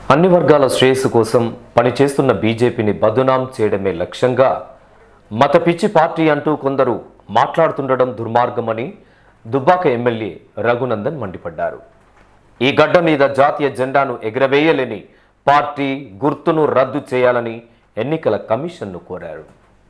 అన్ని వర్గాల శ్రేయస్సు కోసం పనిచేస్తున్న బీజేపీని బదునాం చేయడమే లక్ష్యంగా మత పిచ్చి పార్టీ అంటూ కొందరు మాట్లాడుతుండడం దుర్మార్గమని దుబ్బాక ఎమ్మెల్యే రఘునందన్ మండిపడ్డారు ఈ గడ్డ మీద జాతీయ జెండాను ఎగరవేయలేని పార్టీ గుర్తును రద్దు చేయాలని ఎన్నికల కమిషన్ను కోరారు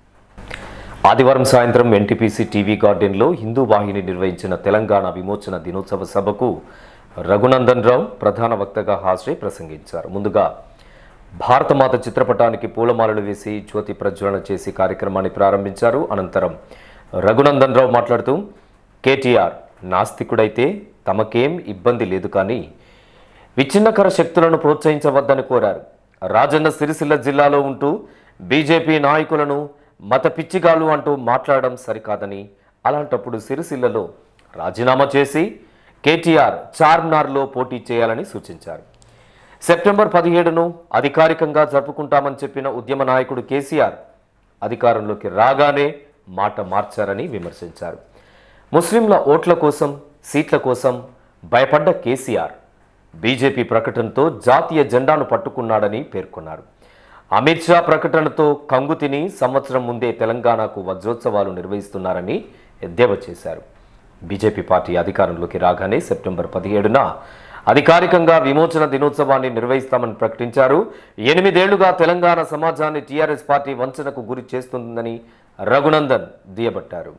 ఆదివారం సాయంత్రం ఎన్టీపీసీ టీవీ గార్డెన్లో హిందూ వాహిని నిర్వహించిన తెలంగాణ విమోచన దినోత్సవ సభకు రఘునందన్ రావు ప్రధాన వక్తగా హాజరై ప్రసంగించారు ముందుగా భారతమాత చిత్రపటానికి పూలమాలలు వేసి జ్యోతి ప్రజ్వలన చేసి కార్యక్రమాన్ని ప్రారంభించారు అనంతరం రఘునందన్ రావు మాట్లాడుతూ కేటీఆర్ నాస్తికుడైతే తమకేం ఇబ్బంది లేదు కానీ విచ్ఛిన్నకర శక్తులను ప్రోత్సహించవద్దని కోరారు రాజన్న సిరిసిల్ల జిల్లాలో ఉంటూ బీజేపీ నాయకులను మత పిచ్చిగాలు అంటూ మాట్లాడడం సరికాదని అలాంటప్పుడు సిరిసిల్లలో రాజీనామా చేసి కేటీఆర్ చార్మినార్లో పోటీ చేయాలని సూచించారు సెప్టెంబర్ పదిహేడును అధికారికంగా జరుపుకుంటామని చెప్పిన ఉద్యమ నాయకుడు కేసీఆర్ అధికారంలోకి రాగానే మాట మార్చారని విమర్శించారు ముస్లింల ఓట్ల కోసం సీట్ల కోసం భయపడ్డ కేసీఆర్ బీజేపీ ప్రకటనతో జాతీయ జెండాను పట్టుకున్నాడని పేర్కొన్నారు అమిత్ షా ప్రకటనతో కంగు తిని సంవత్సరం ముందే తెలంగాణకు వజ్రోత్సవాలు నిర్వహిస్తున్నారని ఎద్దేవా చేశారు బీజేపీ పార్టీ అధికారంలోకి రాగానే సెప్టెంబర్ పదిహేడున అధికారికంగా విమోచన దినోత్సవాన్ని నిర్వహిస్తామని ప్రకటించారు ఎనిమిదేళ్లుగా తెలంగాణ సమాజాన్ని టీఆర్ఎస్ పార్టీ వంచనకు గురి చేస్తుందని రఘునందన్ దియబట్టారు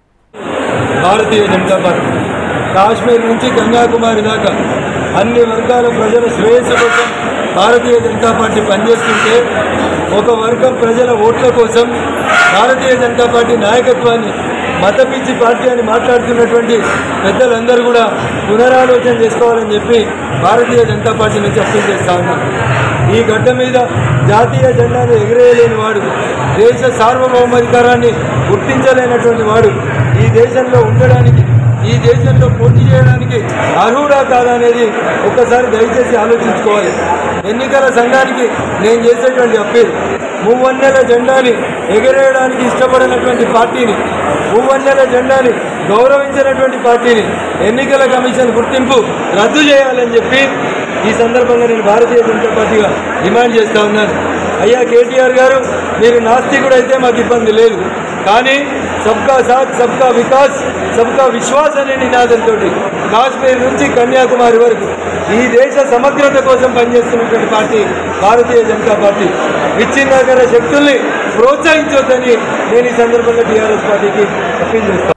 భారతీయ జనతా పార్టీ కాశ్మీర్ నుంచి కన్యాకుమారి దాకా అన్ని వర్గాల ప్రజల శ్రేయస్సు కోసం భారతీయ జనతా పార్టీ పనిచేస్తుంటే ఒక వర్గం ప్రజల ఓట్ల కోసం భారతీయ జనతా పార్టీ నాయకత్వాన్ని మతపిచ్చి పార్టీ అని మాట్లాడుతున్నటువంటి పెద్దలందరూ కూడా పునరాలోచన చేసుకోవాలని చెప్పి భారతీయ జనతా పార్టీ నుంచి అప్పీల్ చేస్తా ఉన్నాను ఈ గడ్డ మీద జాతీయ జెండాను ఎగిరేయలేని వాడు దేశ సార్వభౌమాధికారాన్ని గుర్తించలేనటువంటి వాడు ఈ దేశంలో ఉండడానికి ఈ దేశంలో పోటీ చేయడానికి అర్హుడా కాదా అనేది ఒక్కసారి దయచేసి ఆలోచించుకోవాలి ఎన్నికల సంఘానికి నేను చేసేటువంటి అప్పీల్ మూవన్నెల జెండాని ఎగరేయడానికి ఇష్టపడినటువంటి పార్టీని మూవన్నెల జెండాని గౌరవించినటువంటి పార్టీని ఎన్నికల కమిషన్ గుర్తింపు రద్దు చేయాలని చెప్పి ఈ సందర్భంగా నేను భారతీయ జనతా పార్టీగా డిమాండ్ చేస్తా ఉన్నాను అయ్యా కేటీఆర్ గారు మీరు నాస్తికుడు అయితే మాకు ఇబ్బంది లేదు కానీ సబ్కా సాత్ సబ్కా వికాస్ సబ్కా విశ్వాస్ అనే నినాదంతో కాశ్మీర్ నుంచి కన్యాకుమారి వరకు ఈ దేశ సమగ్రత కోసం పనిచేస్తున్నటువంటి పార్టీ భారతీయ జనతా పార్టీ విచ్ఛిన్నకర శక్తుల్ని ప్రోత్సహించొద్దని నేను ఈ సందర్భంగా టీఆర్ఎస్ పార్టీకి అప్పీల్ చేస్తాను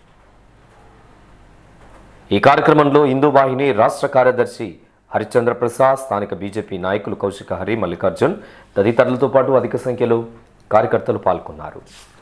ఈ కార్యక్రమంలో హిందూ వాహిని రాష్ట్ర కార్యదర్శి హరిశ్చంద్ర ప్రసాద్ స్థానిక బీజేపీ నాయకులు కౌశిక హరి మల్లికార్జున్ తదితరులతో పాటు అధిక సంఖ్యలో కార్యకర్తలు పాల్గొన్నారు